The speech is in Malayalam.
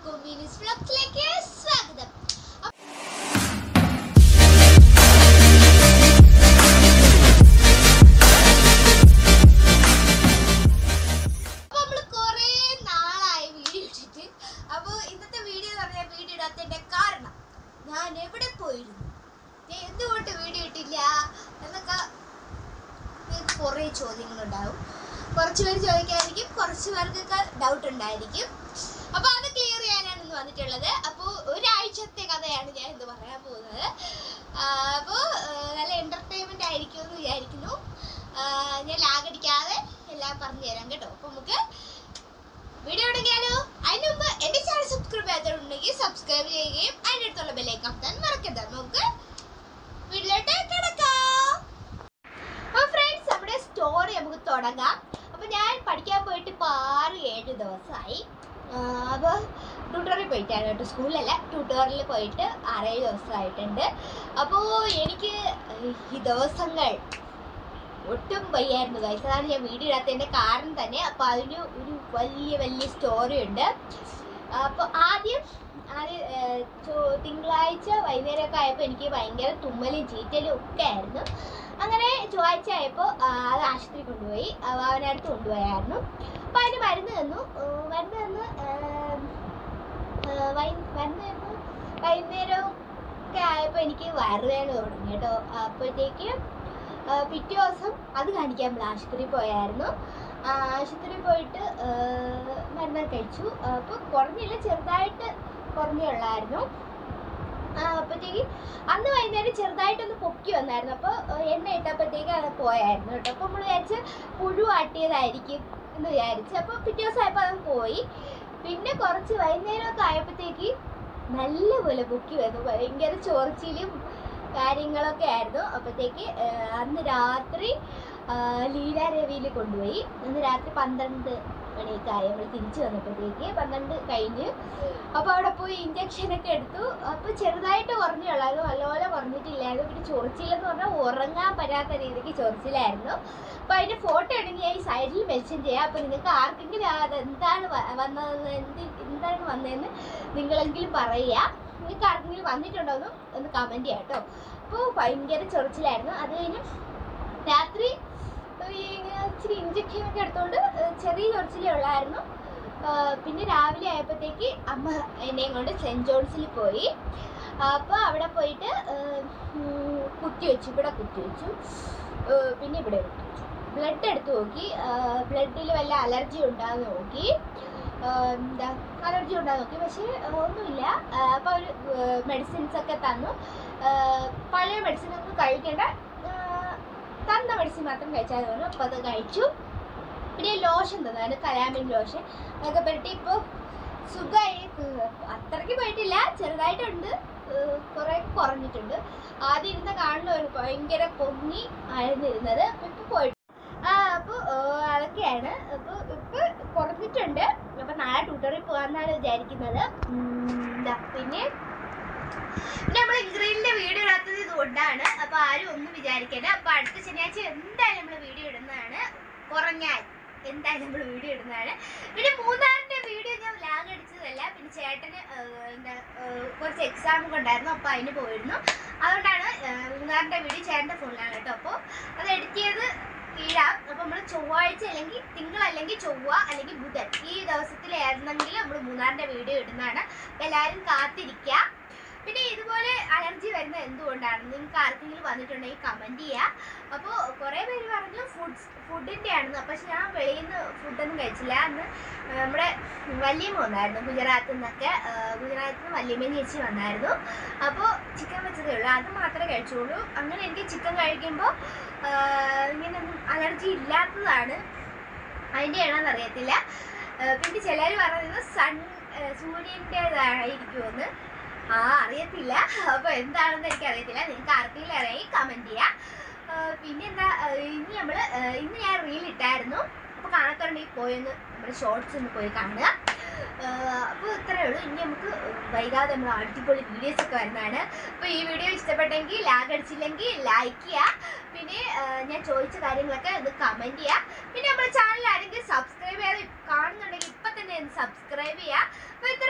എല്ലാവർക്കും മിനിസ് വ്ലോഗ്സിലേക്ക് സ്വാഗതം അപ്പൊ നമ്മള് കുറേ നാളായി വീഡിയോ ഇട്ടിട്ട് അപ്പൊ ഇന്നത്തെ വീഡിയോ എന്ന് പറഞ്ഞാൽ വീഡിയോ ഇടാത്തതിന്റെ കാരണം ഞാൻ എവിടെ പോയിരുന്നു ഞാൻ എന്തുകൊണ്ട് വീഡിയോ ഇട്ടില്ല എന്നൊക്കെ നിങ്ങൾക്ക് കുറേ ചോദ്യങ്ങളുണ്ടാവും കുറച്ച് പേര് ചോദിക്കായിരിക്കും കുറച്ച് പേർക്കൊക്കെ ഡൗട്ട് ഉണ്ടായിരിക്കും അപ്പോൾ അത് ക്ലിയർ ചെയ്യാനാണ് ഇന്ന് വന്നിട്ടുള്ളത് അപ്പോൾ ഒരാഴ്ചത്തെ കഥയാണ് ഞാൻ ഇന്ന് പറയാൻ പോകുന്നത് അപ്പോൾ നല്ല എൻ്റർടൈൻമെൻ്റ് ആയിരിക്കും എന്ന് വിചാരിക്കുന്നു ആ, ഞാൻ ലാഗടിക്കാതെ എല്ലാം പറഞ്ഞു തരാം കേട്ടോ അപ്പോൾ നമുക്ക് വീഡിയോ തുടങ്ങിയാലോ അതിന് മുമ്പ് എൻ്റെ ചാനൽ സബ്സ്ക്രൈബ് ചെയ്യാത്തവരുണ്ടെങ്കിൽ സബ്സ്ക്രൈബ് ചെയ്യുകയും അതിൻ്റെ അടുത്തുള്ള ബെല്ലൈക്കൺ അമർത്താൻ മറക്കരുത് നമുക്ക് വീട്ടിലോട്ട് കിടക്കാം അപ്പൊ ഫ്രണ്ട്സ് നമ്മുടെ സ്റ്റോറി നമുക്ക് തുടങ്ങാം അപ്പൊ ഞാൻ പഠിക്കാൻ പോയിട്ട് ഇപ്പോൾ ആറ് ഏഴ് ദിവസമായി അപ്പോൾ ട്യൂട്ടറിൽ പോയിട്ടാണ് കേട്ടോ സ്കൂളിലല്ല ട്യൂട്ടറിൽ പോയിട്ട് ആറേഴ് ദിവസമായിട്ടുണ്ട് അപ്പോൾ എനിക്ക് ഈ ദിവസങ്ങൾ ഒട്ടും വയ്യായിരുന്നു guys. അതാണ് ഞാൻ വീഡിയോ ഇടാത്തതിൻ്റെ കാരണം തന്നെ അപ്പോൾ അതിന് ഒരു വലിയ വലിയ സ്റ്റോറി ഉണ്ട് അപ്പോൾ ആദ്യം ആദ്യം ഏർ, ചൊ- തിങ്കളാഴ്ച വൈകുന്നേരമൊക്കെ ആയപ്പോൾ എനിക്ക് ഭയങ്കര തുമ്മലും ചീറ്റലും ഒക്കെ ആയിരുന്നു അങ്ങനെ ചൊവ്വാഴ്ച ആയപ്പോൾ അത് ആശുപത്രി കൊണ്ടുപോയി അവനടുത്ത് കൊണ്ടുപോയായിരുന്നു അപ്പോൾ അതിന് മരുന്ന് തന്നു ഏർ, മരുന്ന് തന്ന് ഏർ, ഏർ, വൈ- മരുന്ന് തന്നു വൈകുന്നേരം ഒക്കെ ആയപ്പോൾ എനിക്ക് വയറുവേദന തുടങ്ങി കേട്ടോ അപ്പോഴത്തേക്ക് ആ, പിറ്റേ ദിവസം അത് കാണിക്കാൻ നമ്മൾ ആശുപത്രിയിൽ പോയായിരുന്നു ആ, ആശുപത്രിയിൽ പോയിട്ട് ആ, മരുന്നൊക്കെ കഴിച്ചു അപ്പോൾ കുറഞ്ഞില്ല ചെറുതായിട്ട് കുറഞ്ഞുള്ളായിരുന്നു അപ്പോഴത്തേക്ക് അന്ന് വൈകുന്നേരം ചെറുതായിട്ടൊന്ന് പൊക്കി വന്നായിരുന്നു അപ്പോൾ എണ്ണ ഇട്ടപ്പോഴത്തേക്ക് അത് പോയായിരുന്നു കേട്ടോ അപ്പോൾ നമ്മൾ വിചാരിച്ച് പുഴു ആട്ടിയതായിരിക്കും എന്ന് വിചാരിച്ച് അപ്പോൾ പിറ്റേ ദിവസം ആയപ്പോൾ അത് പോയി പിന്നെ കുറച്ച് വൈകുന്നേരമൊക്കെ ആയപ്പോഴത്തേക്ക് നല്ലപോലെ പൊക്കി വന്നു ഭയങ്കര ചോർച്ചിലും കാര്യങ്ങളൊക്കെ ആയിരുന്നു അപ്പോഴത്തേക്ക് അന്ന് രാത്രി ലീല രവിയിൽ കൊണ്ടുപോയി അന്ന് രാത്രി പന്ത്രണ്ട് മണിയൊക്കെ ആയി നമ്മൾ തിരിച്ചു വന്നപ്പോഴത്തേക്ക് പന്ത്രണ്ട് കഴിഞ്ഞ് അപ്പോൾ അവിടെ പോയി ഇഞ്ചക്ഷൻ ഒക്കെ എടുത്തു അപ്പോൾ ചെറുതായിട്ട് കുറഞ്ഞുള്ളായിരുന്നു നല്ലപോലെ കുറഞ്ഞിട്ടില്ലായിരുന്നു പിന്നെ ചൊറിച്ചിലെന്ന് പറഞ്ഞാൽ ഉറങ്ങാൻ പറ്റാത്ത രീതിക്ക് ചൊറിച്ചിലായിരുന്നു അപ്പോൾ അതിൻ്റെ ഫോട്ടോ ഉണ്ടെങ്കിൽ ഞാൻ ഈ സൈഡിൽ മെൻഷൻ ചെയ്യാം അപ്പോൾ നിങ്ങൾക്ക് ആർക്കെങ്കിലും അത് എന്താണ് വ- വന്നതെന്ന് എന്ത് എന്താണ് വന്നതെന്ന് നിങ്ങളെങ്കിലും പറയുക നിങ്ങൾക്ക് ആർക്കെങ്കിലും വന്നിട്ടുണ്ടോ എന്ന് ഒന്ന് കമൻറ്റ് ചെയ്യാം കേട്ടോ അപ്പോൾ ഭയങ്കര ചൊറിച്ചിലായിരുന്നു അത് കഴിഞ്ഞ് രാത്രി ഈ ഇങ്ങനെ ഇച്ചിരി ഇഞ്ചക്ഷൻ ഒക്കെ എടുത്തുകൊണ്ട് ഏഹ് ചെറിയ ചൊറിച്ചിലേ ഉള്ളായിരുന്നു ആഹ് പിന്നെ രാവിലെ ആയപ്പോഴത്തേക്ക് അമ്മ എന്നെയും കൊണ്ട് സെൻറ് ജോൺസിൽ പോയി അപ്പോൾ അവിടെ പോയിട്ട് ഏഹ് ഉം കുത്തി വെച്ചു ഇവിടെ കുത്തി വെച്ചു ഏഹ് പിന്നെ ഇവിടെ കുത്തി വെച്ചു ബ്ലഡ് എടുത്ത് നോക്കി ബ്ലഡിൽ വല്ല അലർജി ഉണ്ടാകുന്ന നോക്കി ആഹ് എന്താ അലർജി ഉണ്ടാകുന്ന നോക്കി പക്ഷേ ഒന്നുമില്ല അപ്പോൾ അവർ മെഡിസിൻസ് ഒക്കെ തന്നു ആഹ് പഴയ മെഡിസിൻ ഒന്നും കഴിക്കേണ്ട ആഹ് തന്ന മെഡിസിൻ മാത്രം കഴിച്ചാൽ മതി അപ്പോൾ അത് കഴിച്ചു പിന്നെ ലോഷൻ തന്നാണ് കലാമിൻ ലോഷൻ അതൊക്കെ പറ്റി ഇപ്പോൾ സുഖമായി അത്രയ്ക്ക് പോയിട്ടില്ല ചെറുതായിട്ടുണ്ട് ഏഹ് കുറേ കുറഞ്ഞിട്ടുണ്ട് ആദ്യം ഇരുന്ന കാണുന്ന ഒരു ഭയങ്കര പൊങ്ങി ആയിരുന്നിരുന്നത് അപ്പോൾ ഇപ്പോൾ പോയിട്ട് ആ അപ്പോൾ അതൊക്കെയാണ് അപ്പോൾ ഇപ്പോൾ കുറഞ്ഞിട്ടുണ്ട് അപ്പോൾ നാളെ ട്യൂട്ടറിൽ പോകാമെന്നാണ് വിചാരിക്കുന്നത് ഉം, എന്താ പിന്നെ പിന്നെ നമ്മൾ ഇൻഗ്രീഡിയൻ്റെ വീഡിയോ ഇടാത്തത് ഇതുകൊണ്ടാണ് അപ്പോൾ ആരും ഒന്നും വിചാരിക്കരുത് അപ്പോൾ അടുത്ത ശനിയാഴ്ച എന്തായാലും നമ്മൾ വീഡിയോ ഇടുന്നതാണ് കുറഞ്ഞാൽ എന്തായാലും നമ്മൾ വീഡിയോ ഇടുന്നതാണ് പിന്നെ മൂന്നാറിൻ്റെ വീഡിയോ ഞാൻ ലാഗ് അടിച്ചതല്ല പിന്നെ ചേട്ടന് ഏഹ്, എന്താ ഏഹ്, കുറച്ച് എക്സാം ഒക്കെ ഉണ്ടായിരുന്നു അപ്പോൾ അതിന് പോയിരുന്നു അതുകൊണ്ടാണ് ഏഹ്, മൂന്നാറിൻ്റെ വീഡിയോ ചേട്ടൻ്റെ ഫോണിലാണ് കേട്ടോ അപ്പോൾ അത് എഡിറ്റ് ചെയ്ത് ഇടാം അപ്പോൾ നമ്മൾ ചൊവ്വാഴ്ച അല്ലെങ്കിൽ തിങ്കൾ അല്ലെങ്കിൽ ചൊവ്വ അല്ലെങ്കിൽ ബുധൻ ഈ ദിവസത്തിലായിരുന്നെങ്കിൽ നമ്മൾ മൂന്നാറിൻ്റെ വീഡിയോ ഇടുന്നതാണ് അപ്പോൾ എല്ലാവരും കാത്തിരിക്കുക പിന്നെ ഇതുപോലെ അലർജി വരുന്നത് എന്തുകൊണ്ടാണ് നിങ്ങൾക്ക് ആർക്കെങ്കിലും വന്നിട്ടുണ്ടെങ്കിൽ കമൻറ്റ് ചെയ്യുക അപ്പോൾ കുറേ പേര് പറഞ്ഞു ഫുഡ് ഫുഡിൻ്റെ ആണെന്ന് പക്ഷെ ഞാൻ വെളിയിൽ നിന്ന് ഫുഡൊന്നും കഴിച്ചില്ല അന്ന് നമ്മുടെ വല്യമ്മ വന്നായിരുന്നു ഗുജറാത്തിൽ നിന്നൊക്കെ ആ, ഗുജറാത്തിൽ നിന്ന് വല്യമ്മ ചേച്ചി വന്നായിരുന്നു അപ്പോൾ ചിക്കൻ വെച്ചതേ ഉള്ളൂ അത് മാത്രമേ കഴിച്ചുള്ളൂ അങ്ങനെ എനിക്ക് ചിക്കൻ കഴിക്കുമ്പോൾ ഇങ്ങനെയൊന്നും അലർജി ഇല്ലാത്തതാണ് അതിൻ്റെ ആണെന്ന് അറിയത്തില്ല ആ, പിന്നെ ചിലർ പറയുന്നത് സൺ സൂര്യൻ്റെതായിരിക്കുമെന്ന് ആ അറിയത്തില്ല അപ്പോൾ എന്താണെന്ന് എനിക്ക് അറിയത്തില്ല നിങ്ങൾക്ക് ആർക്കെങ്കിലും അറിയാമെങ്കിൽ കമൻറ്റ് ചെയ്യാം ആ, പിന്നെന്താ ആ, ഇനി നമ്മൾ ഇന്ന് ഞാൻ റീൽ ഇട്ടായിരുന്നു അപ്പോൾ കാണാത്തോണ്ടെങ്കിൽ പോയൊന്ന് നമ്മുടെ ഷോർട്സ് ഒന്ന് പോയി കാണുക അപ്പോൾ ഇത്രയേ ഉള്ളൂ ഇനി നമുക്ക് വൈകാതെ നമ്മൾ അടിപൊളി വീഡിയോസ് ഒക്കെ വരുന്നതാണ് അപ്പോൾ ഈ വീഡിയോ ഇഷ്ടപ്പെട്ടെങ്കിൽ ലാഗ് അടിച്ചില്ലെങ്കിൽ ലൈക്ക് ചെയ്യുക പിന്നെ ആ, ഞാൻ ചോദിച്ച കാര്യങ്ങളൊക്കെ ഒന്ന് കമൻറ്റ് ചെയ്യുക പിന്നെ നമ്മുടെ ചാനൽ ആരെങ്കിലും സബ്സ്ക്രൈബ് ചെയ്യാതെ കാണുന്നുണ്ടെങ്കിൽ ഇപ്പം തന്നെ ഒന്ന് സബ്സ്ക്രൈബ് ചെയ്യുക അപ്പോൾ ഇത്ര